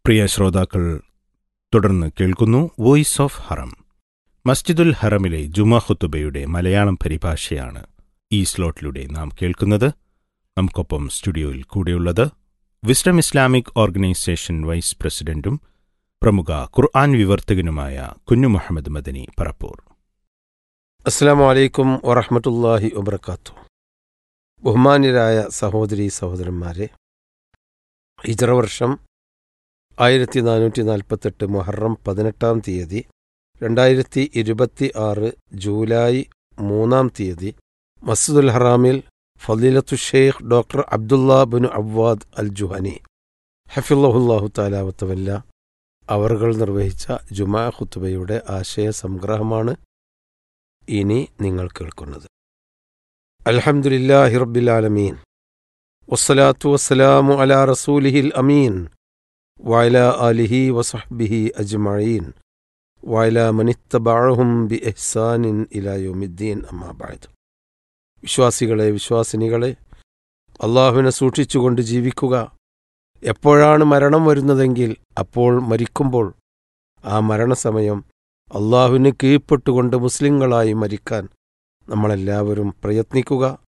പ്രിയ ശ്രോതാക്കൾ തുടർന്ന് കേൾക്കുന്നു വോയിസ് ഓഫ് ഹറം മസ്ജിദുൽ ഹറമിലെ ജുമാ ഖുത്തുബയുടെ മലയാളം പരിഭാഷയാണ് ഈ സ്ലോട്ടിലൂടെ നാം കേൾക്കുന്നത് നമുക്കൊപ്പം സ്റ്റുഡിയോയിൽ കൂടെയുള്ളത് വിസ്ഡം ഇസ്ലാമിക് ഓർഗനൈസേഷൻ വൈസ് പ്രസിഡന്റും പ്രമുഖ ഖുർആൻ വിവർത്തകനുമായ കുഞ്ഞു മുഹമ്മദ് മദനി പറപ്പൂർ അസ്സാം വലൈക്കും വറഹമത്തല്ലാഹി വബർക്കാത്തു ബഹുമാന്യരായ സഹോദരി സഹോദരന്മാരെ ഹിജറ വർഷം ആയിരത്തി നാനൂറ്റി നാൽപ്പത്തെട്ട് മുഹറം പതിനെട്ടാം തീയതി രണ്ടായിരത്തി ഇരുപത്തി ആറ് ജൂലൈ മൂന്നാം തീയതി മസ്ജിദുൽ ഹറാമിൽ ഫലീലത്തു Sheikh doctor Abdullah bin Awwad al Juhani ഹഫിള്ളാഹുല്ലാഹു താലാവത്തവല്ല അവർകൾ നിർവഹിച്ച ജുമാ ഖുത്തുബയുടെ ആശയ സംഗ്രഹമാണ് ഇനി നിങ്ങൾ കേൾക്കുന്നത് അൽഹംദുലില്ലാഹി റബ്ബിൽ ആലമീൻ വസ്സലാത്തു വസ്സലാമു അലാ റസൂലിഹിൽ അമീൻ വഅല ആലിഹി വസഹ്ബിഹി അജ്മഈൻ വഅല മനിത്തബഅഹും ബി ഇഹ്സാനിൻ ഇലാ യൗമിദ്ദീൻ അമ്മാ ബഅദ് വിശ്വാസികളെ വിശ്വാസിനികളെ അള്ളാഹുവിനെ സൂക്ഷിച്ചുകൊണ്ട് ജീവിക്കുക എപ്പോഴാണ് മരണം വരുന്നതെങ്കിൽ അപ്പോൾ മരിക്കുമ്പോൾ ആ മരണസമയം അള്ളാഹുവിന് കീഴ്പ്പെട്ടുകൊണ്ട് മുസ്ലിങ്ങളായി മരിക്കാൻ നമ്മളെല്ലാവരും പ്രയത്നിക്കുക